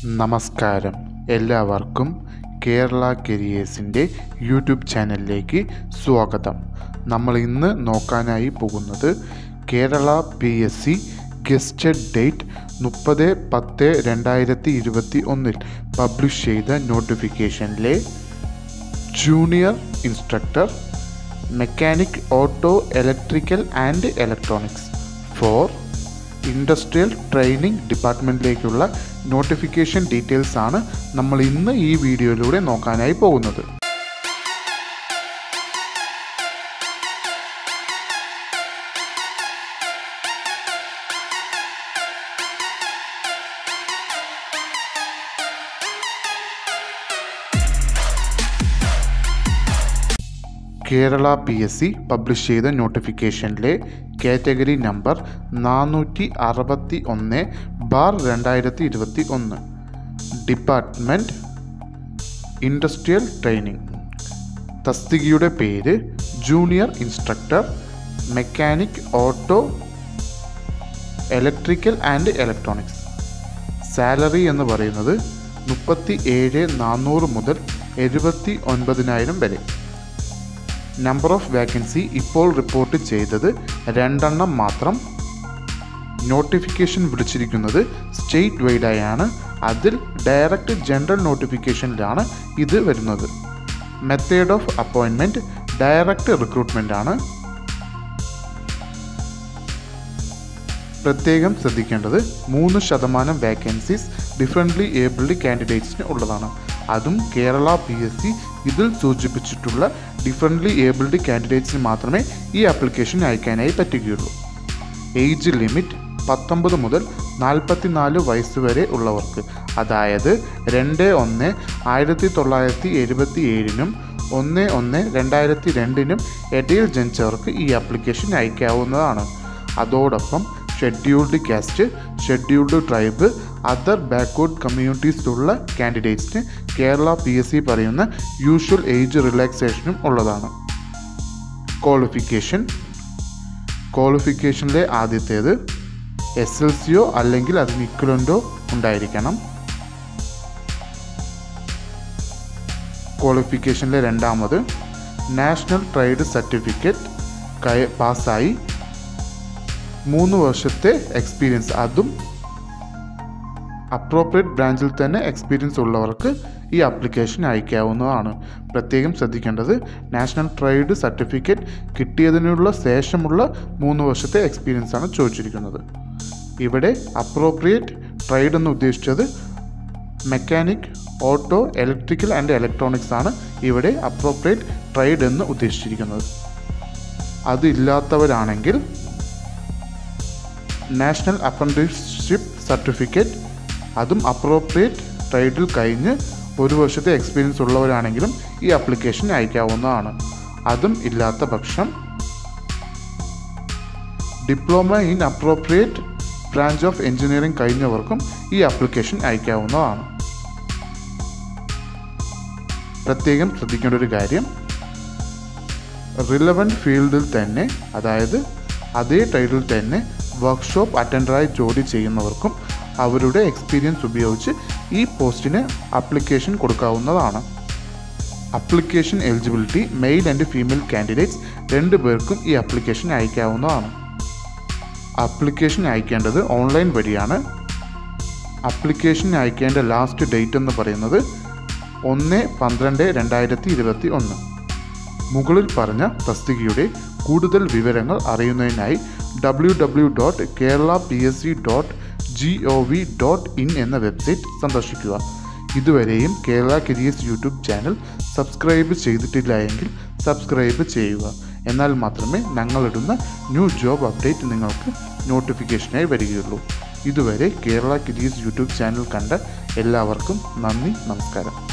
നമസ്കാരം എല്ലാവർക്കും കേരള കരിയേഴ്സിൻ്റെ യൂട്യൂബ് ചാനലിലേക്ക് സ്വാഗതം നമ്മൾ ഇന്ന് നോക്കാനായി പോകുന്നത് Kerala P S C gazetted date മുപ്പത് പത്ത് രണ്ടായിരത്തി ഇരുപത്തി ഒന്നിൽ പബ്ലിഷ് ചെയ്ത നോട്ടിഫിക്കേഷനിലെ junior instructor mechanic auto electrical and electronics for industrial training ഡിപ്പാർട്ട്മെൻറ്റിലേക്കുള്ള നോട്ടിഫിക്കേഷൻ ഡീറ്റെയിൽസ് ആണ് നമ്മൾ ഇന്ന് ഈ വീഡിയോയിലൂടെ നോക്കാനായി പോകുന്നത് Kerala P S C publish ചെയ്ത നോട്ടിഫിക്കേഷനിലെ കാറ്റഗറി നമ്പർ നാനൂറ്റി അറുപത്തി ഒന്ന് ബാർ രണ്ടായിരത്തി ഇരുപത്തി ഒന്ന് ഡിപ്പാർട്ട്മെൻറ്റ് ഇൻഡസ്ട്രിയൽ ട്രെയിനിങ് തസ്തികയുടെ പേര് junior instructor mechanic auto electrical and electronics salary എന്ന് പറയുന്നത് മുപ്പത്തി ഏഴ് നാനൂറ് മുതൽ എഴുപത്തി ഒൻപതിനായിരം വരെ നമ്പർ ഓഫ് വാക്കൻസി ഇപ്പോൾ റിപ്പോർട്ട് ചെയ്തത് രണ്ടെണ്ണം മാത്രം നോട്ടിഫിക്കേഷൻ വിളിച്ചിരിക്കുന്നത് സ്റ്റേറ്റ് വൈഡായാണ് അതിൽ ഡയറക്റ്റ് ജനറൽ നോട്ടിഫിക്കേഷനിലാണ് ഇത് വരുന്നത് method of appointment direct recruitment ആണ് പ്രത്യേകം ശ്രദ്ധിക്കേണ്ടത് മൂന്ന് ശതമാനം വാക്കൻസീസ് ഡിഫറൻ്റ്ലി ഏബിൾഡ് കാൻഡിഡേറ്റ്സിന് ഉള്ളതാണ് അതും കേരള പി എസ് സി ഇതിൽ സൂചിപ്പിച്ചിട്ടുള്ള ഡിഫറൻ്റ്ലി ഏബിൾഡ് കാൻഡിഡേറ്റ്സിന് മാത്രമേ ഈ ആപ്ലിക്കേഷൻ അയക്കാനായി പറ്റുകയുള്ളൂ ഏജ് ലിമിറ്റ് പത്തൊമ്പത് മുതൽ നാൽപ്പത്തിനാല് വയസ്സ് വരെ ഉള്ളവർക്ക് അതായത് രണ്ട് ഒന്ന് ആയിരത്തി തൊള്ളായിരത്തി എഴുപത്തി ഏഴിനും ഒന്ന് ഒന്ന് രണ്ടായിരത്തി രണ്ടിനും ഇടയിൽ ജനിച്ചവർക്ക് ഈ ആപ്ലിക്കേഷൻ അയക്കാവുന്നതാണ് അതോടൊപ്പം scheduled caste scheduled tribe other backward കമ്മ്യൂണിറ്റീസിലുള്ള കാൻഡിഡേറ്റ്സിന് കേരള പി എസ് സി പറയുന്ന യൂഷ്വൽ ഏജ് റിലാക്സേഷനും ഉള്ളതാണ് ക്വാളിഫിക്കേഷൻ ക്വാളിഫിക്കേഷനിലെ ആദ്യത്തേത് എസ് എൽ സിയോ അല്ലെങ്കിൽ അതിന് ഇക്വലൻ്റോ ഉണ്ടായിരിക്കണം ക്വാളിഫിക്കേഷനിലെ രണ്ടാമത് നാഷണൽ ട്രേഡ് സർട്ടിഫിക്കറ്റ് കൈ പാസ്സായി മൂന്ന് വർഷത്തെ എക്സ്പീരിയൻസ് അതും അപ്രോപ്രിയേറ്റ് ബ്രാഞ്ചിൽ തന്നെ എക്സ്പീരിയൻസ് ഉള്ളവർക്ക് ഈ ആപ്ലിക്കേഷൻ അയക്കാവുന്നതാണ് പ്രത്യേകം ശ്രദ്ധിക്കേണ്ടത് നാഷണൽ ട്രേഡ് സർട്ടിഫിക്കറ്റ് കിട്ടിയതിനുള്ള ശേഷമുള്ള മൂന്ന് വർഷത്തെ എക്സ്പീരിയൻസ് ആണ് ചോദിച്ചിരിക്കുന്നത് ഇവിടെ അപ്രോപ്രിയേറ്റ് ട്രേഡ് എന്ന് ഉദ്ദേശിച്ചത് mechanic auto electrical and electronics ആണ് ഇവിടെ അപ്രോപ്രിയേറ്റ് ട്രേഡ് എന്ന് ഉദ്ദേശിച്ചിരിക്കുന്നത് അതില്ലാത്തവരാണെങ്കിൽ നാഷണൽ അപ്രന്റീസ്ഷിപ്പ് സർട്ടിഫിക്കറ്റ് അതും അപ്രോപ്രിയേറ്റ് ട്രേഡിൽ കഴിഞ്ഞ് ഒരു വർഷത്തെ എക്സ്പീരിയൻസ് ഉള്ളവരാണെങ്കിലും ഈ ആപ്ലിക്കേഷൻ അയക്കാവുന്നതാണ് അതും ഇല്ലാത്ത പക്ഷം diploma in appropriate branch of engineering കഴിഞ്ഞവർക്കും ഈ ആപ്ലിക്കേഷൻ അയക്കാവുന്നതാണ് പ്രത്യേകം ശ്രദ്ധിക്കേണ്ട ഒരു കാര്യം റിലവൻറ്റ് ഫീൽഡിൽ തന്നെ അതായത് അതേ ട്രേഡിൽ തന്നെ വർക്ക്ഷോപ്പ് അറ്റൻഡറായി ജോലി ചെയ്യുന്നവർക്കും അവരുടെ എക്സ്പീരിയൻസ് ഉപയോഗിച്ച് ഈ പോസ്റ്റിന് അപ്ലിക്കേഷൻ കൊടുക്കാവുന്നതാണ് application eligibility male and female candidates രണ്ടു പേർക്കും ഈ അപ്ലിക്കേഷൻ അയക്കാവുന്നതാണ് അപ്ലിക്കേഷൻ അയക്കേണ്ടത് ഓൺലൈൻ വഴിയാണ് അപ്ലിക്കേഷൻ അയക്കേണ്ട ലാസ്റ്റ് ഡേറ്റ് എന്ന് പറയുന്നത് ഒന്ന് പന്ത്രണ്ട് രണ്ടായിരത്തി ഇരുപത്തി ഒന്ന് മുകളിൽ പറഞ്ഞ തസ്തികയുടെ കൂടുതൽ വിവരങ്ങൾ അറിയുന്നതിനായി W W dot Kerala P S C dot G O V dot in എന്ന വെബ്സൈറ്റ് സന്ദർശിക്കുക ഇതുവരെയും Kerala careers YouTube channel subscribe ചെയ്തിട്ടില്ല എങ്കിൽ സബ്സ്ക്രൈബ് ചെയ്യുക എന്നാൽ മാത്രമേ ഞങ്ങളിടുന്ന ന്യൂ ജോബ് അപ്ഡേറ്റ് നിങ്ങൾക്ക് നോട്ടിഫിക്കേഷനായി വരികയുള്ളൂ ഇതുവരെ കേരള കരിയേഴ്സ് യൂട്യൂബ് ചാനൽ കണ്ട എല്ലാവർക്കും നന്ദി നമസ്കാരം